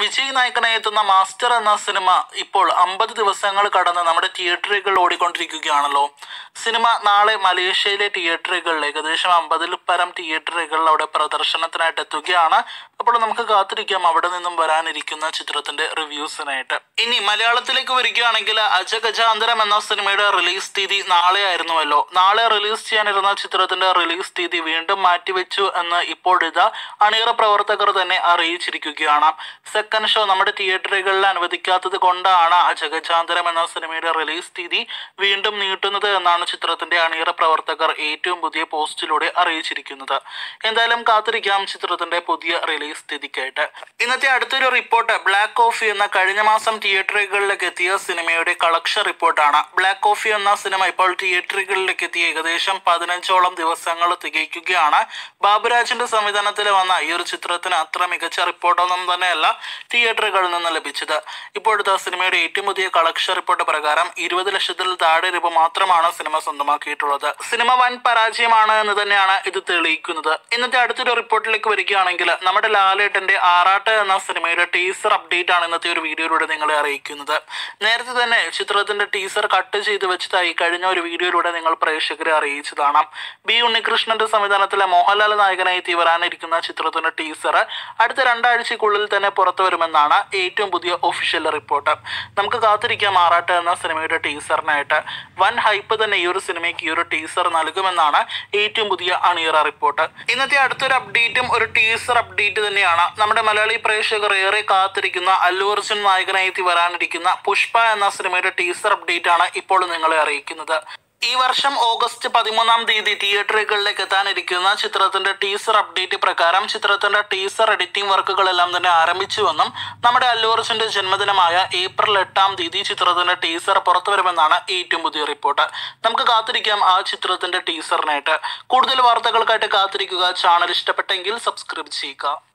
വിജയ് നായകനായി എത്തുന്ന മാസ്റ്റർ എന്ന സിനിമ ഇപ്പോൾ അമ്പത് ദിവസങ്ങൾ കടന്ന് നമ്മുടെ തിയേറ്ററുകളിൽ ഓടിക്കൊണ്ടിരിക്കുകയാണല്ലോ സിനിമ നാളെ മലേഷ്യയിലെ തിയേറ്ററുകളിൽ ഏകദേശം അമ്പതിൽ പരം തിയേറ്ററുകളിൽ അവിടെ പ്രദർശനത്തിനായിട്ട് എത്തുകയാണ് അപ്പോൾ നമുക്ക് കാത്തിരിക്കാം അവിടെ നിന്നും വരാനിരിക്കുന്ന ചിത്രത്തിന്റെ റിവ്യൂസിനായിട്ട് ഇനി മലയാളത്തിലേക്ക് വരികയാണെങ്കിൽ അജഗജാന്തരം എന്ന സിനിമയുടെ റിലീസ് തീയതി നാളെ ആയിരുന്നുവല്ലോ നാളെ റിലീസ് ചെയ്യാനിരുന്ന ചിത്രത്തിന്റെ റിലീസ് തീയതി വീണ്ടും മാറ്റിവെച്ചു എന്ന് ഇപ്പോഴിതാ അണിയറ പ്രവർത്തകർ തന്നെ അറിയിച്ചിരിക്കുകയാണ് സെക്കൻഡ് ഷോ നമ്മുടെ തിയേറ്ററുകളിൽ അനുവദിക്കാത്തത് കൊണ്ടാണ് അജഗജാന്തരം എന്ന സിനിമയുടെ റിലീസ് തീയതി വീണ്ടും നീട്ടുന്നത് എന്നാണ് ചിത്രത്തിന്റെ അണിയറ പ്രവർത്തകർ ഏറ്റവും പുതിയ പോസ്റ്റിലൂടെ അറിയിച്ചിരിക്കുന്നത് എന്തായാലും കാത്തിരിക്കാം ചിത്രത്തിന്റെ പുതിയ റിലീസ് തീയതിക്കായിട്ട് ഇന്നത്തെ അടുത്തൊരു റിപ്പോർട്ട് ബ്ലാക്ക് കോഫി എന്ന കഴിഞ്ഞ മാസം തിയേറ്ററുകളിലേക്ക് എത്തിയ സിനിമയുടെ കളക്ഷൻ റിപ്പോർട്ടാണ് ബ്ലാക്ക് കോഫി എന്ന സിനിമ ഇപ്പോൾ തിയേറ്ററുകളിലേക്ക് എത്തി ഏകദേശം പതിനഞ്ചോളം ദിവസങ്ങൾ തികയ്ക്കുകയാണ് ബാബുരാജിന്റെ സംവിധാനത്തിൽ വന്ന ഈ ഒരു ചിത്രത്തിന് അത്ര മികച്ച റിപ്പോർട്ടൊന്നും തന്നെയല്ല തിയേറ്ററുകളിൽ നിന്ന് ലഭിച്ചത് ഇപ്പോഴത്തെ സിനിമയുടെ ഏറ്റവും പുതിയ കളക്ഷൻ റിപ്പോർട്ട് പ്രകാരം ഇരുപത് ലക്ഷത്തിൽ താഴെ രൂപ മാത്രമാണ് സിനിമ സ്വന്തമാക്കിയിട്ടുള്ളത് സിനിമ വൻ പരാജയമാണ് എന്ന് തന്നെയാണ് ഇത് തെളിയിക്കുന്നത് ഇന്നത്തെ അടുത്തൊരു റിപ്പോർട്ടിലേക്ക് വരികയാണെങ്കിൽ നമ്മുടെ ലാലേട്ടന്റെ ആറാട്ട് എന്ന സിനിമയുടെ ടീസർ അപ്ഡേറ്റ് ആണ് ഇന്നത്തെ ഒരു വീഡിയോയിലൂടെ നിങ്ങളെ അറിയിക്കുന്നത് നേരത്തെ തന്നെ ചിത്രത്തിന്റെ ടീസർ കട്ട് ചെയ്ത് വെച്ചതായി കഴിഞ്ഞ ഒരു വീഡിയോയിലൂടെ നിങ്ങൾ പ്രേക്ഷകരെ അറിയിച്ചതാണ് ബി ഉണ്ണികൃഷ്ണന്റെ സംവിധാനത്തിലെ മോഹൻലാൽ നായകനായി എത്തി വരാനിരിക്കുന്ന ചിത്രത്തിന്റെ ടീസർ അടുത്ത രണ്ടാഴ്ചക്കുള്ളിൽ തന്നെ പുറത്തു വരുമെന്നാണ് ഏറ്റവും പുതിയ ഒഫീഷ്യൽ റിപ്പോർട്ട് നമുക്ക് കാത്തിരിക്കാം ആറാട്ട് എന്ന സിനിമയുടെ ടീസറിനായിട്ട് വൻ ഹൈപ്പ് തന്നെ ഈ ഒരു സിനിമയ്ക്ക് ഈ ഒരു ടീസർ നൽകുമെന്നാണ് ഏറ്റവും പുതിയ അണിയറ റിപ്പോർട്ട് ഇന്നത്തെ അടുത്തൊരു അപ്ഡേറ്റും ഒരു ടീസർ അപ്ഡേറ്റ് തന്നെയാണ് നമ്മുടെ മലയാളി പ്രേക്ഷകർ ഏറെ കാത്തിരിക്കുന്ന അല്ലു അർജുൻ നായകനായി എത്തി വരാനിരിക്കുന്ന പുഷ്പ എന്ന സിനിമയുടെ ടീസർ അപ്ഡേറ്റ് ആണ് ഇപ്പോൾ നിങ്ങളെ അറിയിക്കുന്നത് ഈ വർഷം ഓഗസ്റ്റ് പതിമൂന്നാം തീയതി തിയേറ്ററുകളിലേക്ക് എത്താനിരിക്കുന്ന ചിത്രത്തിന്റെ ടീസർ അപ്ഡേറ്റ് പ്രകാരം ചിത്രത്തിന്റെ ടീസർ എഡിറ്റിംഗ് വർക്കുകളെല്ലാം തന്നെ ആരംഭിച്ചുവെന്നും നമ്മുടെ അല്ലു അർജുന്റെ ജന്മദിനമായ ഏപ്രിൽ എട്ടാം തീയതി ചിത്രത്തിന്റെ ടീസർ പുറത്തു വരുമെന്നാണ് ഏറ്റവും പുതിയ റിപ്പോർട്ട് നമുക്ക് കാത്തിരിക്കാം ആ ചിത്രത്തിന്റെ ടീസറിനായിട്ട് കൂടുതൽ വാർത്തകൾക്കായിട്ട് കാത്തിരിക്കുക ചാനൽ ഇഷ്ടപ്പെട്ടെങ്കിൽ സബ്സ്ക്രൈബ് ചെയ്യുക